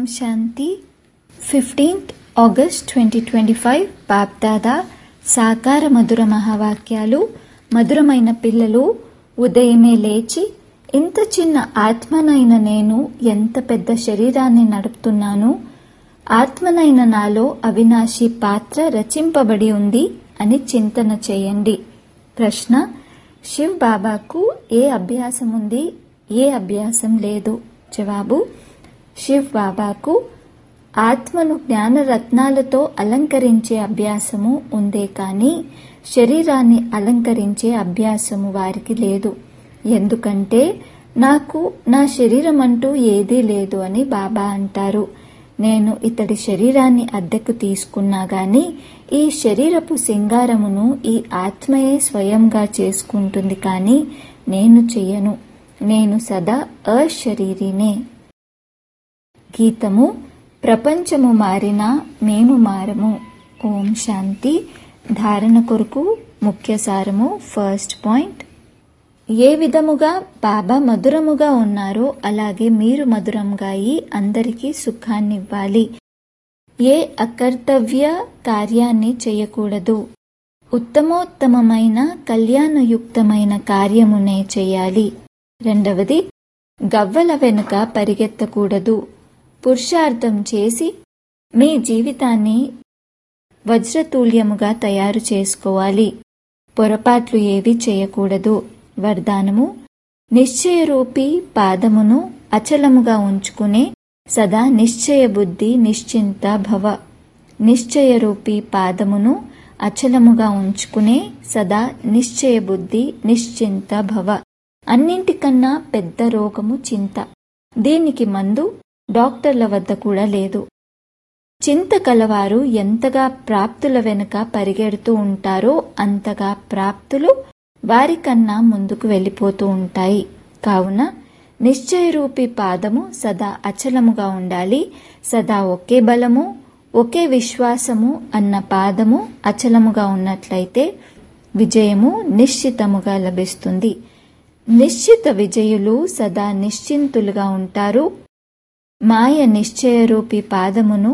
శాంతి fifteenth August twenty twenty five Bapdada సాకార మధుర మహావాక్యాలు మధురమైన పిల్లలు ఉదయమే లేచి ఇంత చిన్న ఆత్మనైన నేను ఎంత పెద్ద శరీరాన్ని నడుపుతున్నాను ఆత్మనైన నాలో అవినాశి పాత్ర రచింపబడి ఉంది అని చింతన చేయండి ప్రశ్న శివ్ బాబాకు ఏ అభ్యాసం ఉంది ఏ అభ్యాసం లేదు జవాబు శివ్ బాబాకు ఆత్మను జ్ఞానరత్నాలతో అలంకరించే అభ్యాసము ఉందే కానీ శరీరాన్ని అలంకరించే అభ్యాసము వారికి లేదు ఎందుకంటే నాకు నా శరీరం అంటూ ఏదీ లేదు అని బాబా అంటారు నేను ఇతడి శరీరాన్ని అద్దెకు తీసుకున్నా గాని ఈ శరీరపు సింగారమును ఈ ఆత్మయే స్వయంగా చేసుకుంటుంది కానీ నేను చెయ్యను నేను సదా అశరీరినే గీతము ప్రపంచము మారినా మేము మారము ఓం శాంతి ధారణ కొరకు ముఖ్య సారము ఫస్ట్ పాయింట్ ఏ విధముగా బాబా మధురముగా ఉన్నారో అలాగే మీరు మధురంగా అయి అందరికీ సుఖాన్నివ్వాలి ఏ అకర్తవ్య కార్యాన్ని చేయకూడదు ఉత్తమోత్తమమైన కళ్యాణయుక్తమైన కార్యమునే చేయాలి రెండవది గవ్వల వెనుక పరిగెత్తకూడదు పురుషార్థం చేసి మీ జీవితాన్ని వజ్రతూల్యముగా తయారు చేసుకోవాలి పొరపాట్లు ఏవి చేయకూడదు వరదానము నిశ్చయరూపి పాదమును అచలముగా ఉంచుకునే సదా నిశ్చయ బుద్ధి నిశ్చింత భవ నిశ్చయరూపి పాదమును అచలముగా ఉంచుకునే సదా నిశ్చయ బుద్ధి నిశ్చింత భవ అన్నింటికన్నా పెద్ద రోగము చింత దీనికి మందు డాక్టర్ల వద్ద కూడా లేదు చింత కలవారు ఎంతగా ప్రాప్తుల వెనుక పరిగెడుతూ ఉంటారో అంతగా ప్రాప్తులు వారికన్నా ముందుకు వెళ్ళిపోతూ ఉంటాయి కావున నిశ్చయరూపి పాదము సదా అచలముగా ఉండాలి సదా ఒకే బలము ఒకే విశ్వాసము అన్న పాదము అచలముగా ఉన్నట్లయితే విజయము నిశ్చితముగా లభిస్తుంది నిశ్చిత విజయులు సదా నిశ్చింతులుగా ఉంటారు మాయ నిశ్చయరూపి పాదమును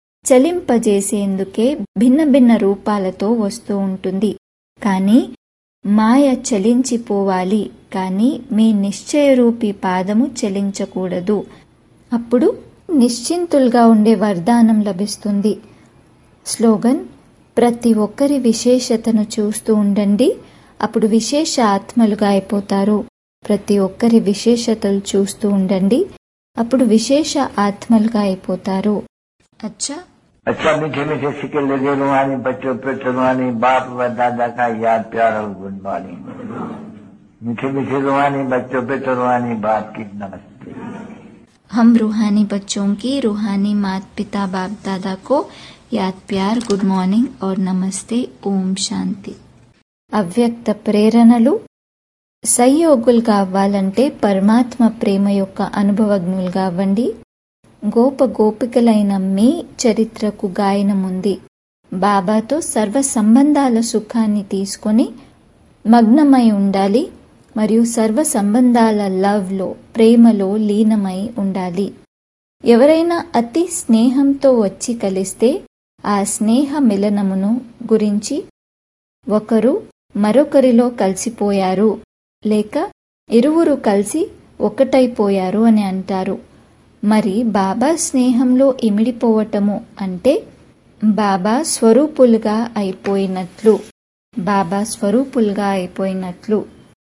చలింపజేసేందుకే భిన్న భిన్న రూపాలతో వస్తూ ఉంటుంది కానీ మాయ చలించిపోవాలి కానీ మీ నిశ్చయరూపి పాదము చలించకూడదు అప్పుడు నిశ్చింతులుగా ఉండే వరదానం లభిస్తుంది స్లోగన్ ప్రతి ఒక్కరి విశేషతను చూస్తూ ఉండండి అప్పుడు విశేష ఆత్మలుగా అయిపోతారు ప్రతి ఒక్కరి విశేషతలు చూస్తూ ఉండండి అప్పుడు విశేష ఆత్మలుగా అయిపోతారు అచ్చా अच्छा मीठे मीठे सिक्के लगे रुहानी बच्चों पे रुहानी बाप व दादा का याद प्यार और गुड मॉर्निंग मीठे मीठे रुहानी बच्चों पे रुहानी बाप की नमस्ते हम रूहानी बच्चों की रूहानी माता पिता बाप दादा को याद प्यार गुड మార్నింగ్ और నమస్తే ఓం శాంతి అవ్యక్త ప్రేరణలు సహయోగులుగా అవ్వాలంటే పరమాత్మ ప్రేమ యొక్క అనుభవజ్ఞులుగా అవ్వండి గోప గోపికలైన మీ చరిత్రకు గాయనముంది బాబాతో సర్వ సంబంధాల సుఖాన్ని తీసుకొని మగ్నమై ఉండాలి మరియు సర్వ సంబంధాల లవ్లో ప్రేమలో లీనమై ఉండాలి ఎవరైనా అతి స్నేహంతో వచ్చి కలిస్తే ఆ స్నేహ మిలనమును గురించి ఒకరు మరొకరిలో కలిసిపోయారు లేక ఇరువురు కలిసి ఒకటైపోయారు అని అంటారు మరి బాబా స్నేహంలో ఇమిడిపోవటము అంటే బాబా స్వరూపులుగా అయిపోయినట్లు బాబా స్వరూపులుగా అయిపోయినట్లు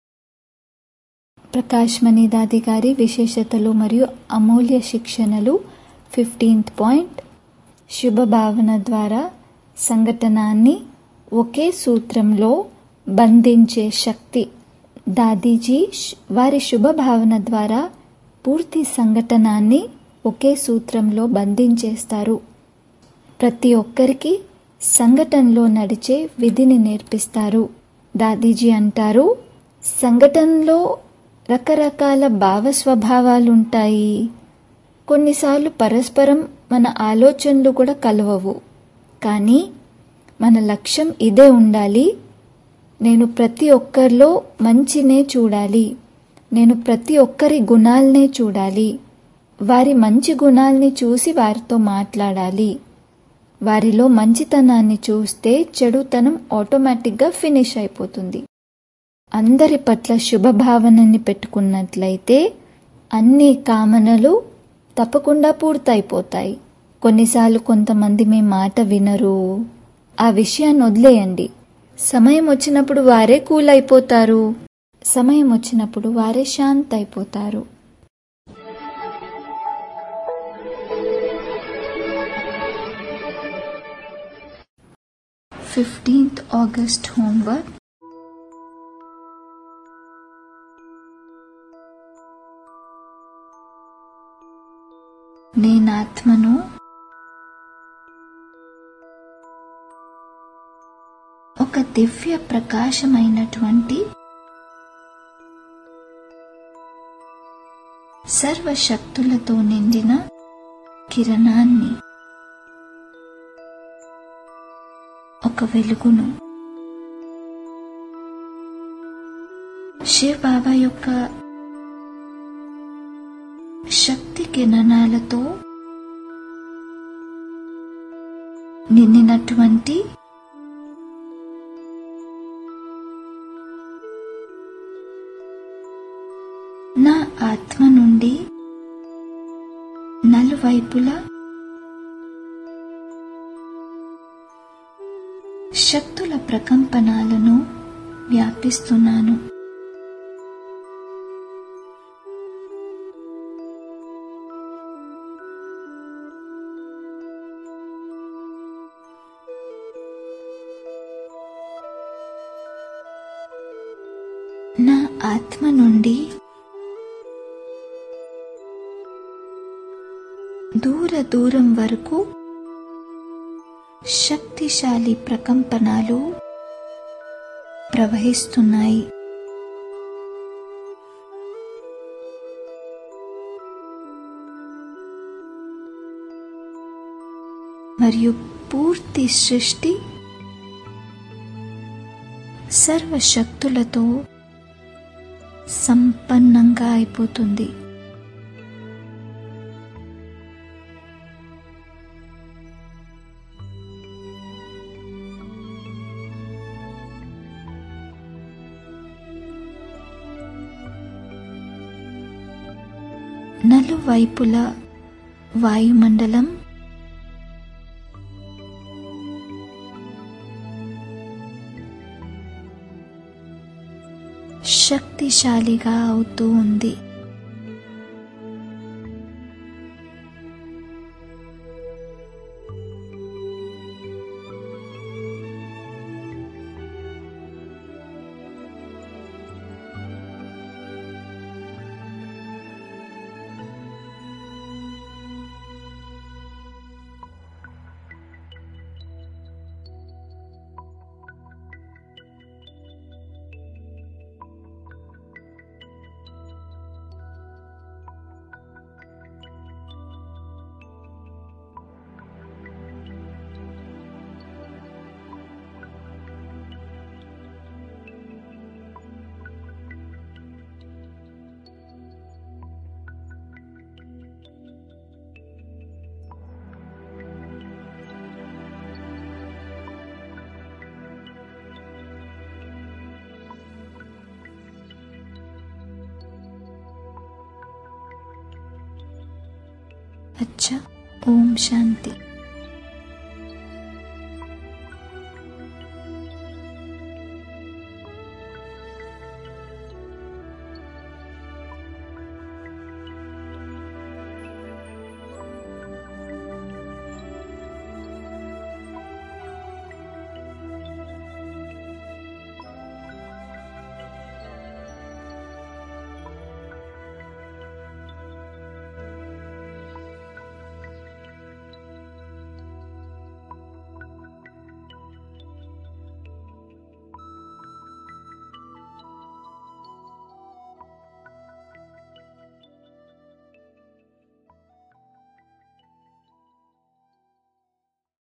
ప్రకాష్ మణిదాది గారి విశేషతలు మరియు అమూల్య శిక్షణలు ఫిఫ్టీన్త్ పాయింట్ శుభ భావన ద్వారా సంఘటనాన్ని ఒకే సూత్రంలో బంధించే శక్తి దాదీజీ వారి శుభ భావన ద్వారా పూర్తి సంఘటనాన్ని ఒకే సూత్రంలో బంధించేస్తారు ప్రతి ఒక్కరికి సంఘటనలో నడిచే విధిని నేర్పిస్తారు దాదీజీ అంటారు సంఘటనలో రకరకాల భావస్వభావాలుంటాయి కొన్నిసార్లు పరస్పరం మన ఆలోచనలు కూడా కలవవు కానీ మన లక్ష్యం ఇదే ఉండాలి నేను ప్రతి ఒక్కరిలో మంచినే చూడాలి నేను ప్రతి ఒక్కరి గుణాలనే చూడాలి వారి మంచి గుణాల్ని చూసి వారితో మాట్లాడాలి వారిలో మంచితనాన్ని చూస్తే చెడుతనం ఆటోమేటిక్గా ఫినిష్ అయిపోతుంది అందరి పట్ల శుభభావనని పెట్టుకున్నట్లయితే అన్ని కామనలు తప్పకుండా పూర్తయిపోతాయి కొన్నిసార్లు కొంతమంది మీ మాట వినరు ఆ విషయాన్ని వదిలేయండి సమయం వచ్చినప్పుడు వారే కూల్ అయిపోతారు సమయం వచ్చినప్పుడు వారే శాంత అయిపోతారు ఫిఫ్టీన్త్ ఆగస్ట్ హోంవర్క్ నేనాత్మను ఒక దివ్య ప్రకాశమైనటువంటి సర్వశక్తులతో నిండిన కిరణాన్ని ఒక వెలుగును శివ బాబా యొక్క శక్తి కిరణాలతో నిండినటువంటి నా ఆత్మ నుండి నలువైపులా శక్తుల ప్రకంపనాలను వ్యాపిస్తున్నాను నా ఆత్మ నుండి దూర దూరం వరకు శక్తిశాలి ప్రకంపనాలు ప్రవహిస్తున్నాయి మరియు పూర్తి సృష్టి సర్వశక్తులతో సంపన్నంగా అయిపోతుంది నలువైపుల వాయుమండలం శక్తిశాలిగా అవుతూ ఉంది अच्छा ओम शांति